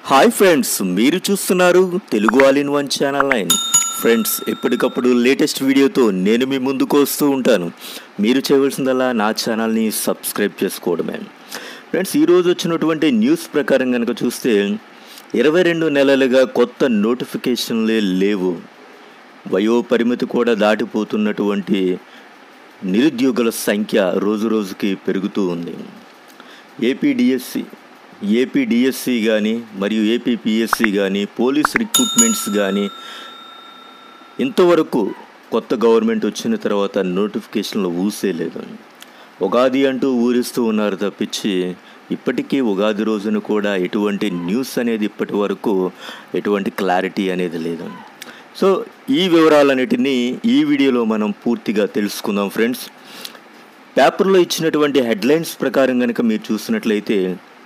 hi friends మీరు చూస్తున్నారు Telugu all in one channel nine friends ఎప్పటికప్పుడు లేటెస్ట్ వీడియోతో నేను మీ ముందుకు వస్తూ ఉంటాను మీరు చేయవలసిందల్లా నా ఛానల్ని సబ్స్క్రైబ్ చేసుకోవడమే ఫ్రెండ్స్ ఈరోజు వచ్చినటువంటి న్యూస్ ప్రకారం కనుక చూస్తే ఇరవై రెండు నెలలుగా కొత్త నోటిఫికేషన్లే లేవు వయో పరిమితి కూడా దాటిపోతున్నటువంటి నిరుద్యోగుల సంఖ్య రోజు రోజుకి పెరుగుతూ ఉంది ఏపీడిఎస్సి ఏపీడిఎస్సి కానీ మరియు ఏపీపిఎస్సి కానీ పోలీస్ రిక్రూట్మెంట్స్ కానీ ఇంతవరకు కొత్త గవర్నమెంట్ వచ్చిన తర్వాత నోటిఫికేషన్లు ఊసేలేదు ఉగాది అంటూ ఊరిస్తూ ఉన్నారు తప్పించి ఇప్పటికీ ఉగాది రోజున కూడా ఎటువంటి న్యూస్ అనేది ఇప్పటి వరకు ఎటువంటి క్లారిటీ అనేది లేదు సో ఈ వివరాలన్నిటినీ ఈ వీడియోలో మనం పూర్తిగా తెలుసుకుందాం ఫ్రెండ్స్ పేపర్లో ఇచ్చినటువంటి హెడ్లైన్స్ ప్రకారం కనుక మీరు చూసినట్లయితే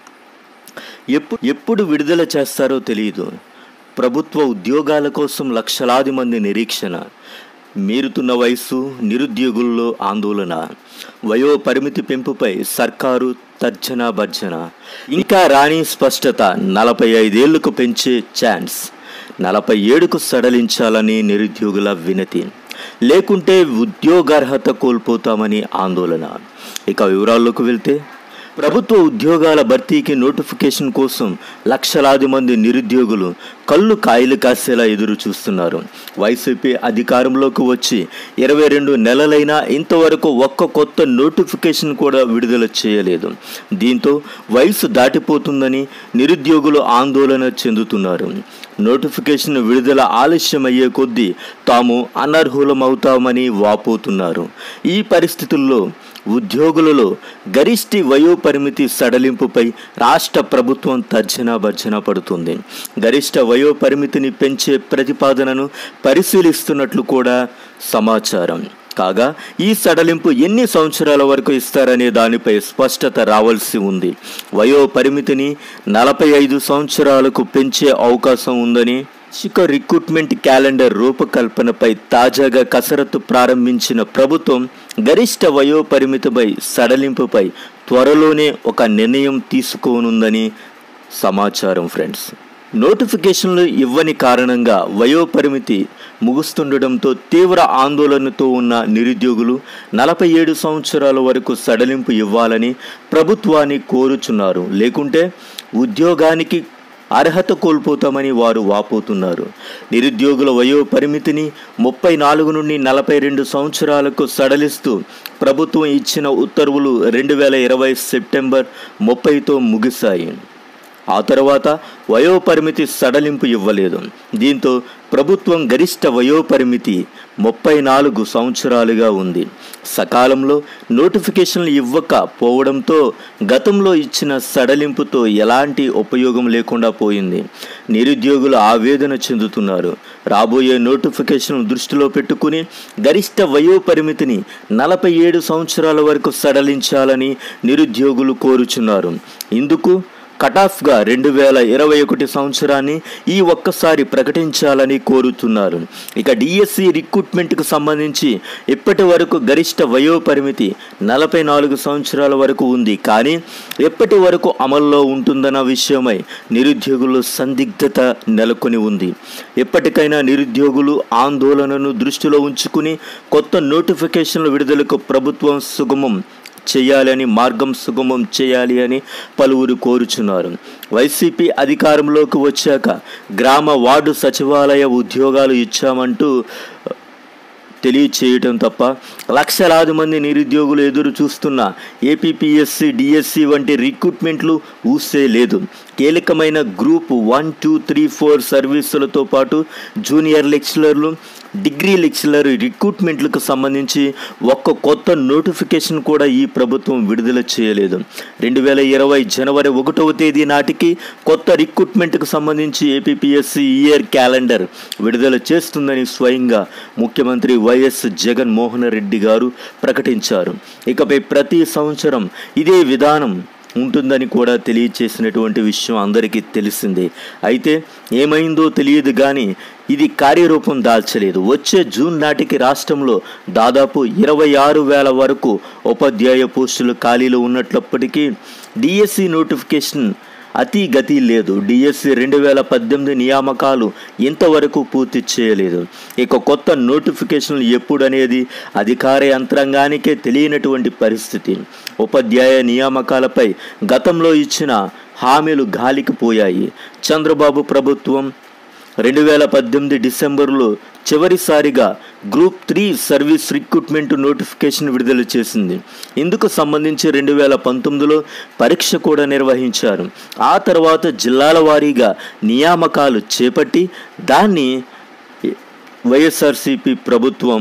ఎప్పుడు ఎప్పుడు విడుదల చేస్తారో తెలియదు ప్రభుత్వ ఉద్యోగాల కోసం లక్షలాది మంది నిరీక్షణ మీరుతున్న వయస్సు నిరుద్యోగుల్లో ఆందోళన వయో పరిమితి పెంపుపై సర్కారు తర్జన భర్జన ఇంకా రాణి స్పష్టత నలభై ఐదేళ్లకు పెంచే ఛాన్స్ నలభై ఏడుకు సడలించాలని నిరుద్యోగుల వినతి లేకుంటే ఉద్యోగార్హత కోల్పోతామని ఆందోళన ఇక వివరాల్లోకి వెళ్తే ప్రభుత్వ ఉద్యోగాల భర్తీకి నోటిఫికేషన్ కోసం లక్షలాది మంది నిరుద్యోగులు కళ్ళు కాయలు కాసేలా ఎదురు చూస్తున్నారు వైసీపీ అధికారంలోకి వచ్చి ఇరవై రెండు నెలలైనా ఇంతవరకు ఒక్క కొత్త నోటిఫికేషన్ కూడా విడుదల చేయలేదు దీంతో వయసు దాటిపోతుందని నిరుద్యోగులు ఆందోళన చెందుతున్నారు నోటిఫికేషన్ విడుదల ఆలస్యమయ్యే కొద్దీ తాము అనర్హులమవుతామని వాపోతున్నారు ఈ పరిస్థితుల్లో ఉద్యోగులలో గరిష్టి వయో పరిమితి సడలింపుపై రాష్ట్ర ప్రభుత్వం తర్జన భర్జన పడుతుంది గరిష్ట వయో పరిమితిని పెంచే ప్రతిపాదనను పరిశీలిస్తున్నట్లు కూడా సమాచారం కాగా ఈ సడలింపు ఎన్ని సంవత్సరాల వరకు ఇస్తారనే దానిపై స్పష్టత రావాల్సి ఉంది వయో పరిమితిని నలభై ఐదు సంవత్సరాలకు పెంచే అవకాశం ఉందని శిఖ రిక్రూట్మెంట్ క్యాలెండర్ రూపకల్పనపై తాజాగా కసరత్తు ప్రారంభించిన ప్రభుత్వం గరిష్ట వయో పరిమితిపై సడలింపుపై త్వరలోనే ఒక నిర్ణయం తీసుకోనుందని సమాచారం ఫ్రెండ్స్ నోటిఫికేషన్లు ఇవ్వని కారణంగా వయోపరిమితి ముగుస్తుండటంతో తీవ్ర ఆందోళనతో ఉన్న నిరుద్యోగులు నలభై ఏడు సంవత్సరాల వరకు సడలింపు ఇవ్వాలని ప్రభుత్వాన్ని కోరుచున్నారు లేకుంటే ఉద్యోగానికి అర్హత కోల్పోతామని వారు వాపోతున్నారు నిరుద్యోగుల వయో పరిమితిని ముప్పై నాలుగు నుండి నలభై రెండు సంవత్సరాలకు సడలిస్తూ ప్రభుత్వం ఇచ్చిన ఉత్తర్వులు రెండు వేల ఇరవై సెప్టెంబర్ ముప్పైతో ముగిశాయి ఆ తర్వాత వయోపరిమితి సడలింపు ఇవ్వలేదు దీంతో ప్రభుత్వం గరిష్ట వయోపరిమితి ముప్పై నాలుగు సంవత్సరాలుగా ఉంది సకాలంలో నోటిఫికేషన్లు ఇవ్వకపోవడంతో గతంలో ఇచ్చిన సడలింపుతో ఎలాంటి ఉపయోగం లేకుండా పోయింది నిరుద్యోగులు ఆవేదన చెందుతున్నారు రాబోయే నోటిఫికేషన్ దృష్టిలో పెట్టుకుని గరిష్ట వయోపరిమితిని నలభై ఏడు సంవత్సరాల వరకు సడలించాలని నిరుద్యోగులు కోరుచున్నారు ఇందుకు కటాఫ్గా రెండు వేల ఇరవై ఒకటి సంవత్సరాన్ని ఈ ఒక్కసారి ప్రకటించాలని కోరుతున్నారు ఇక డిఎస్సి రిక్రూట్మెంట్కు సంబంధించి ఇప్పటి వరకు గరిష్ట వయోపరిమితి నలభై నాలుగు సంవత్సరాల వరకు ఉంది కానీ ఎప్పటి వరకు అమల్లో ఉంటుందన్న విషయమై నిరుద్యోగులు సందిగ్ధత నెలకొని ఉంది ఎప్పటికైనా నిరుద్యోగులు ఆందోళనను దృష్టిలో ఉంచుకుని కొత్త నోటిఫికేషన్ల విడుదలకు ప్రభుత్వం సుగమం చేయాలని మార్గం సుగమం చేయాలి అని పలువురు కోరుచున్నారు వైసీపీ అధికారంలోకి వచ్చాక గ్రామ వార్డు సచివాలయ ఉద్యోగాలు ఇచ్చామంటూ తెలియచేయటం తప్ప లక్షలాది మంది నిరుద్యోగులు ఎదురు చూస్తున్న ఏపీపీఎస్సి డిఎస్సి వంటి రిక్రూట్మెంట్లు ఊసే లేదు కీలకమైన group one two three four సర్వీసులతో పాటు జూనియర్ లెక్చరర్లు డిగ్రీ లెక్చరర్ రిక్రూట్మెంట్లకు సంబంధించి ఒక్క కొత్త నోటిఫికేషన్ కూడా ఈ ప్రభుత్వం విడుదల చేయలేదు రెండు వేల ఇరవై జనవరి ఒకటవ తేదీ నాటికి కొత్త రిక్రూట్మెంట్కు సంబంధించి ఏపీపీఎస్సి ఇయర్ క్యాలెండర్ విడుదల చేస్తుందని స్వయంగా ముఖ్యమంత్రి వైఎస్ జగన్మోహన్ రెడ్డి గారు ప్రకటించారు ఇకపై ప్రతి సంవత్సరం ఇదే విధానం ఉంటుందని కూడా తెలియచేసినటువంటి విషయం అందరికీ తెలిసిందే అయితే ఏమైందో తెలియదు కానీ ఇది కార్యరూపం దాల్చలేదు వచ్చే జూన్ నాటికి రాష్ట్రంలో దాదాపు ఇరవై ఆరు వేల వరకు ఉపాధ్యాయ పోస్టులు ఖాళీలు ఉన్నట్లప్పటికీ డిఎస్సి నోటిఫికేషన్ అతి గతి లేదు డిఎస్సి రెండు వేల పద్దెనిమిది నియామకాలు ఇంతవరకు పూర్తి చేయలేదు ఇక కొత్త నోటిఫికేషన్లు ఎప్పుడనేది అధికార యంత్రాంగానికే తెలియనటువంటి పరిస్థితి ఉపాధ్యాయ నియామకాలపై గతంలో ఇచ్చిన హామీలు గాలికి పోయాయి చంద్రబాబు ప్రభుత్వం రెండు వేల పద్దెనిమిది డిసెంబర్లో చివరిసారిగా group three service recruitment notification విడుదల చేసింది ఇందుకు సంబంధించి రెండు వేల పంతొమ్మిదిలో పరీక్ష కూడా నిర్వహించారు ఆ తర్వాత జిల్లాల వారీగా నియామకాలు చేపట్టి దాన్ని వైఎస్ఆర్సిపి ప్రభుత్వం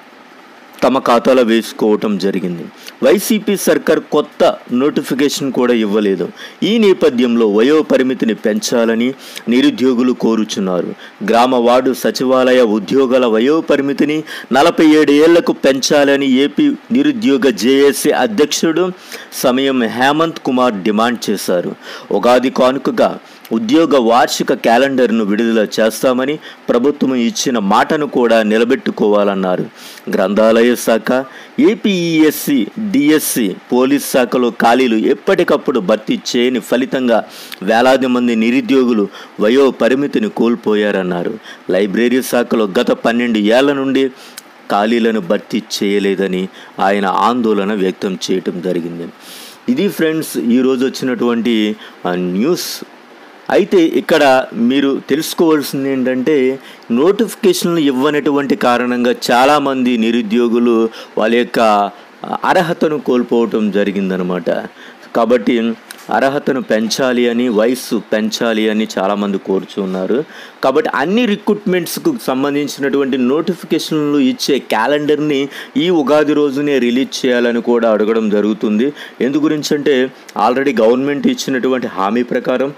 తమ ఖాతాలో వేసుకోవటం జరిగింది వైసీపీ సర్కార్ కొత్త నోటిఫికేషన్ కూడా ఇవ్వలేదు ఈ నేపథ్యంలో వయో పరిమితిని పెంచాలని నిరుద్యోగులు కోరుచున్నారు గ్రామ వార్డు సచివాలయ ఉద్యోగాల వయో పరిమితిని నలభై ఏడు ఏళ్లకు పెంచాలని ఏపీ నిరుద్యోగ జేఏసీ అధ్యక్షుడు సమయం హేమంత్ కుమార్ డిమాండ్ చేశారు ఉగాది కానుకగా ఉద్యోగ వార్షిక క్యాలెండర్ను విడుదల చేస్తామని ప్రభుత్వం ఇచ్చిన మాటను కూడా నిలబెట్టుకోవాలన్నారు గ్రంథాలయ శాఖ ఏపీఈఎస్సి డిఎస్సి పోలీస్ శాఖలో ఖాళీలు ఎప్పటికప్పుడు భర్తీ చేయని ఫలితంగా వేలాది మంది నిరుద్యోగులు వయో పరిమితిని కోల్పోయారన్నారు లైబ్రరీ శాఖలో గత పన్నెండు ఏళ్ల నుండి ఖాళీలను భర్తీ చేయలేదని ఆయన ఆందోళన వ్యక్తం చేయటం జరిగింది ఇది ఫ్రెండ్స్ ఈరోజు వచ్చినటువంటి ఆ, న్యూస్ అయితే ఇక్కడ మీరు తెలుసుకోవాల్సింది ఏంటంటే నోటిఫికేషన్లు ఇవ్వనటువంటి కారణంగా చాలామంది నిరుద్యోగులు వాళ్ళ యొక్క అర్హతను కోల్పోవటం జరిగిందనమాట కాబట్టి అర్హతను పెంచాలి అని వయస్సు పెంచాలి అని చాలామంది కోరుచున్నారు కాబట్టి అన్ని రిక్రూట్మెంట్స్కు సంబంధించినటువంటి నోటిఫికేషన్లు ఇచ్చే క్యాలెండర్ని ఈ ఉగాది రోజునే రిలీజ్ చేయాలని కూడా అడగడం జరుగుతుంది ఎందు గురించి అంటే ఆల్రెడీ గవర్నమెంట్ ఇచ్చినటువంటి హామీ ప్రకారం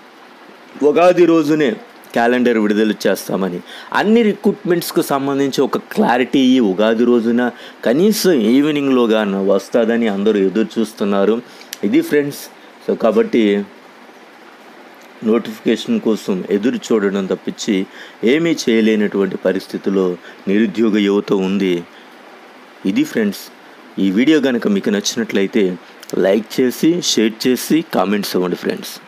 ఉగాది రోజునే క్యాలెండర్ విడుదల చేస్తామని అన్ని రిక్రూట్మెంట్స్కు సంబంధించి ఒక క్లారిటీ ఈ ఉగాది రోజున కనీసం ఈవినింగ్లోగా వస్తుందని అందరూ ఎదురు చూస్తున్నారు ఇది ఫ్రెండ్స్ సో కాబట్టి నోటిఫికేషన్ కోసం ఎదురు చూడడం తప్పించి ఏమీ చేయలేనటువంటి పరిస్థితిలో నిరుద్యోగ యువత ఉంది ఇది ఫ్రెండ్స్ ఈ వీడియో కనుక మీకు నచ్చినట్లయితే లైక్ చేసి షేర్ చేసి కామెంట్స్ ఇవ్వండి ఫ్రెండ్స్